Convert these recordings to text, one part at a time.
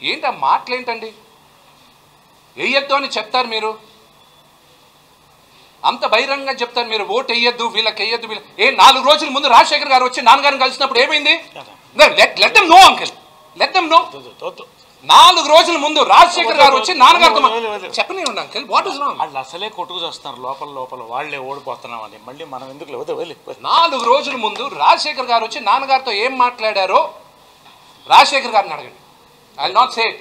ఏంటి ఆ మాటలు ఏంటండి వేయొద్దు అని చెప్తారు మీరు అంత బహిరంగంగా చెప్తారు మీరు ఓటు వేయొద్దు వీళ్ళకి వేయొద్దు వీళ్ళ ఏ నాలుగు రోజుల ముందు రాజశేఖర్ గారు వచ్చి నాన్నగారిని కలిసినప్పుడు ఏమైంది let them know uncle let them know నాలుగు రోజుల ముందు రాజశేఖర్ గారు వచ్చి నాన్నగారితో మా- చెప్పనే ఉండి అంకిల్ వాట్ ఇస్ రాంగ్ వాళ్ళు అసలే కొట్టుకు చేస్తున్నారు లోపల లోపల వాళ్ళే ఓడిపోతున్నామని మళ్ళీ మనం ఎందుకు వదిలే వదిలే నాలుగు రోజుల ముందు రాజశేఖర్ గారు వచ్చి నాన్నగారితో ఏం మాట్లాడారో రాజశేఖర్ గారిని అడగండి ఐ నాట్ సే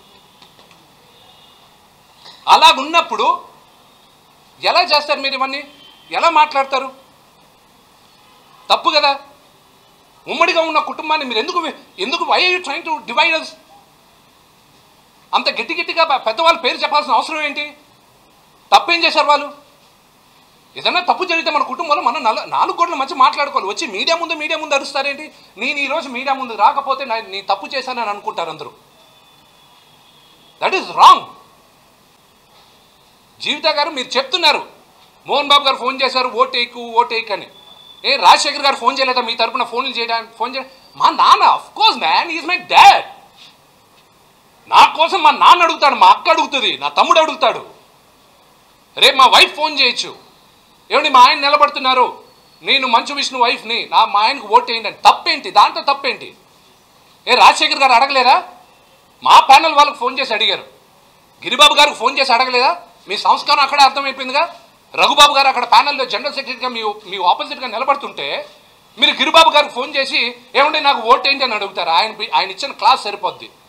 అలాగున్నప్పుడు ఎలా చేస్తారు మీరు ఇవన్నీ ఎలా మాట్లాడతారు తప్పు కదా ఉమ్మడిగా ఉన్న కుటుంబాన్ని మీరు ఎందుకు ఎందుకు why you trying to divide us అంత గట్టి గట్టిగా పె- పెద్దవాళ్ళ పేరు చెప్పాల్సిన అవసరం ఏంటి తప్పేం చేశారు వాళ్ళు ఏదైనా తప్పు జరిగితే మన కుటుంబంలో మనం నల నాలుగు గోడల మధ్య మాట్లాడుకోవాలి వచ్చి మీడియా ముందు మీడియా ముందు అరుస్తారేంటి నేను ఈ రోజు మీడియా ముందు రాకపోతే నా- నీ తప్పు చేశానని అనుకుంటారు అందరూ దట్ ఈస్ రాంగ్ జీవిత గారు మీరు చెప్తున్నారు మోహన్ బాబు గారు ఫోన్ చేశారు ఓటేకు ఓటేక్ అని ఏ రాజశేఖర్ గారు ఫోన్ చేయలేదా మీ తరపున ఫోన్లు చేయడానికి ఫోన్ చేయ మా నాన్న of course man is my dad నా కోసం మా నాన్న అడుగుతాడు మా అక్క అడుగుతుంది నా తమ్ముడు అడుగుతాడు రేపు మా వైఫ్ ఫోన్ చేయొచ్చు ఏమండి మా ఆయన నిలబడుతున్నారు నేను మంచు విష్ణు వైఫ్ని నా మా ఆయనకు ఓటు వేయండి అని తప్పేంటి దాంట్లో తప్పేంటి ఏ రాజశేఖర్ గారు అడగలేదా మా ప్యానల్ వాళ్ళకి ఫోన్ చేసి అడిగారు గిరిబాబు గారికి ఫోన్ చేసి అడగలేదా మీ సంస్కారం అక్కడే అర్థమైపోయిందిగా రఘుబాబు గారు అక్కడ ప్యానల్లో జనరల్ సెక్రటరీగా మీ మీ ఆపోజిట్గా నిలబడుతుంటే మీరు గిరిబాబు గారికి ఫోన్ చేసి ఏమండి నాకు ఓటు ఏంటి అని అడుగుతారు ఆయన ఆయన ఇచ్చిన క్లాస్ సరిపోద్ది